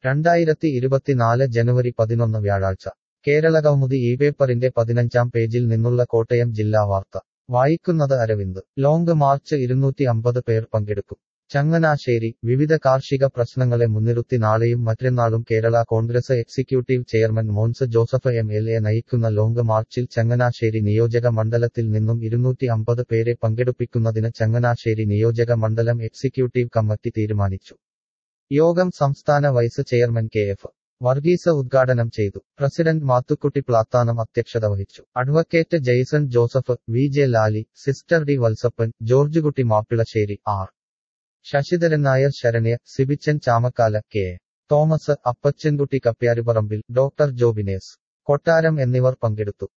രണ്ടായിരത്തി ഇരുപത്തിനാല് ജനുവരി പതിനൊന്ന് വ്യാഴാഴ്ച കേരളകൗമുദി ഈ പേപ്പറിന്റെ പതിനഞ്ചാം പേജിൽ നിന്നുള്ള കോട്ടയം ജില്ലാ വാർത്ത വായിക്കുന്നത് അരവിന്ദ് ലോങ് മാർച്ച് ഇരുന്നൂറ്റി അമ്പത് പേർ പങ്കെടുക്കും ചങ്ങനാശ്ശേരി വിവിധ കാർഷിക പ്രശ്നങ്ങളെ മുൻനിർത്തി നാളെയും മറ്റന്നാളും Kerala congress executive chairman Mons Joseph M L A നയിക്കുന്ന ലോങ് മാർച്ചിൽ ചങ്ങനാശ്ശേരി നിയോജക മണ്ഡലത്തിൽ നിന്നും ഇരുന്നൂറ്റി അമ്പത് പേരെ പങ്കെടുപ്പിക്കുന്നതിന് ചങ്ങനാശ്ശേരി നിയോജക മണ്ഡലം എക്സിക്യൂട്ടീവ് കമ്മിറ്റി തീരുമാനിച്ചു യോഗം സംസ്ഥാന vice chairman K F Varghese ഉദ്ഘാടനം ചെയ്തു പ്രസിഡന്റ് മാത്തുക്കുട്ടി പ്ലാത്താനം അധ്യക്ഷത വഹിച്ചു advocate Jaison Joseph V J Lali sister D Valsappan Georgekutty Mappilassery R Sasidharan Nair Saranya Sibichan Chamakkala K A. Thomas Appachankutty Kappiyaruparambil doctor Jobines Kottaram എന്നിവർ പങ്കെടുത്തു